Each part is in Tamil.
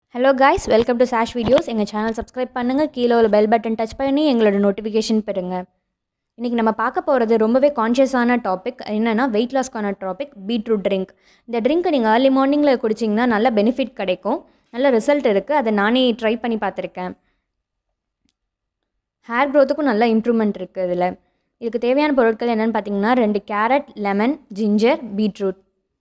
ஹலோ காய்ஸ் வெல்கம் டு சாஷ் வீடியோஸ் எங்கள் சேனல் சப்ஸ்கிரைப் பண்ணுங்கள் கீழே உள்ள பெல் பட்டன் டச் பண்ணி எங்களோட நோட்டிஃபிகேஷன் பெறுங்க இன்றைக்கி நம்ம பார்க்க போகிறது ரொம்பவே கான்ஷியஸான டாபிக் என்னென்னா வெயிட் லாஸ்க்கான டாபிக் பீட்ரூட் ட்ரிங்க் இந்த ட்ரிங்க்கை நீங்கள் ஏர்லி மார்னிங்கில் குடிச்சிங்கன்னா நல்ல பெனிஃபிட் கிடைக்கும் நல்ல ரிசல்ட் இருக்குது அதை நானே ட்ரை பண்ணி பார்த்துருக்கேன் ஹேர் க்ரோத்துக்கும் நல்ல இம்ப்ரூவ்மெண்ட் இருக்குது இதில் இதுக்கு தேவையான பொருட்கள் என்னென்னு பார்த்தீங்கன்னா ரெண்டு கேரட் லெமன் ஜிஞ்சர் பீட்ரூட்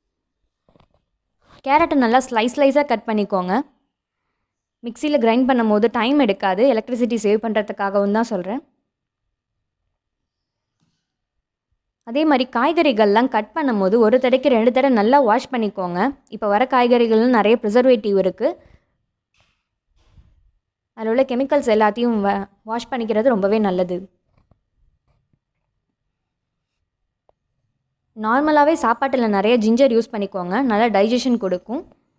கேரட்டை நல்லா ஸ்லைஸ் ஸ்லைஸாக கட் பண்ணிக்கோங்க மிக்சியில் கிரைண்ட் பண்ணும் போது டைம் எடுக்காது எலக்ட்ரிசிட்டி சேவ் பண்ணுறதுக்காகவும் தான் சொல்கிறேன் அதே மாதிரி காய்கறிகள்லாம் கட் பண்ணும்போது ஒரு தடைக்கு ரெண்டு தடவை நல்லா வாஷ் பண்ணிக்கோங்க இப்போ வர காய்கறிகள்லாம் நிறைய ப்ரிசர்வேட்டிவ் இருக்குது அதில் உள்ள கெமிக்கல்ஸ் எல்லாத்தையும் வ வாஷ் பண்ணிக்கிறது ரொம்பவே நல்லது நார்மலாகவே சாப்பாட்டில் நிறைய ஜிஞ்சர் யூஸ் பண்ணிக்கோங்க நல்லா டைஜஷன் கொடுக்கும்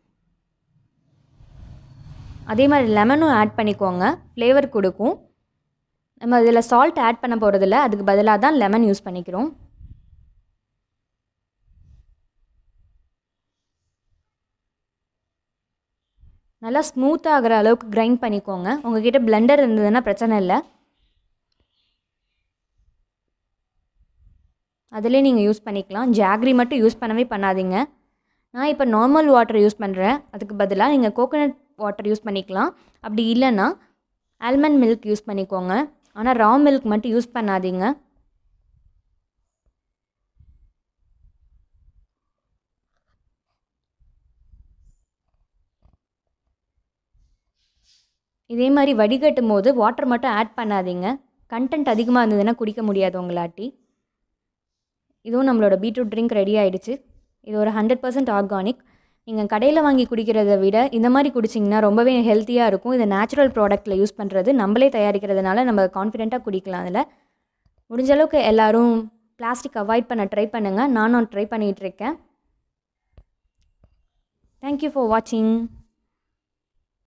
அதே மாதிரி லெமனும் ஆட் பண்ணிக்கோங்க ஃப்ளேவர் கொடுக்கும் நம்ம இதில் சால்ட் ஆட் பண்ண போகிறதில்ல அதுக்கு பதிலாக தான் லெமன் யூஸ் பண்ணிக்கிறோம் நல்லா ஸ்மூத் ஆகிற அளவுக்கு கிரைண்ட் பண்ணிக்கோங்க உங்ககிட்ட பிளெண்டர் இருந்ததுன்னா பிரச்சனை இல்லை அதிலே நீங்கள் யூஸ் பண்ணிக்கலாம் ஜாக்ரி மட்டும் யூஸ் பண்ணவே பண்ணாதீங்க நான் இப்போ நார்மல் வாட்டர் யூஸ் பண்ணுறேன் அதுக்கு பதிலாக நீங்கள் கோகோனட் வாட்டர் யூஸ் பண்ணிக்கலாம் அப்படி இல்லைன்னா ஆல்மண்ட் மில்க் யூஸ் பண்ணிக்கோங்க ஆனால் ரா மில்க் மட்டும் யூஸ் பண்ணாதீங்க இதே மாதிரி வடிகட்டும் போது வாட்டர் மட்டும் ஆட் பண்ணாதீங்க கண்டென்ட் அதிகமாக இருந்ததுன்னா குடிக்க முடியாது உங்களாட்டி இதுவும் நம்மளோட பீட்ரூட் ட்ரிங்க் ரெடி ஆகிடுச்சு இது ஒரு ஹண்ட்ரட் பர்சன்ட் ஆர்கானிக் நீங்கள் கடையில் வாங்கி குடிக்கிறத விட இந்த மாதிரி குடிச்சிங்கன்னா ரொம்பவே ஹெல்த்தியாக இருக்கும் இதை நேச்சுரல் ப்ராடக்ட்டில் யூஸ் பண்ணுறது நம்மளே தயாரிக்கிறதுனால நம்ம கான்ஃபிடெண்ட்டாக குடிக்கலாம் அதில் முடிஞ்ச அளவுக்கு எல்லோரும் பிளாஸ்டிக் அவாய்ட் பண்ண ட்ரை பண்ணுங்கள் நானும் ட்ரை பண்ணிகிட்ருக்கேன் தேங்க்யூ ஃபார் வாட்சிங்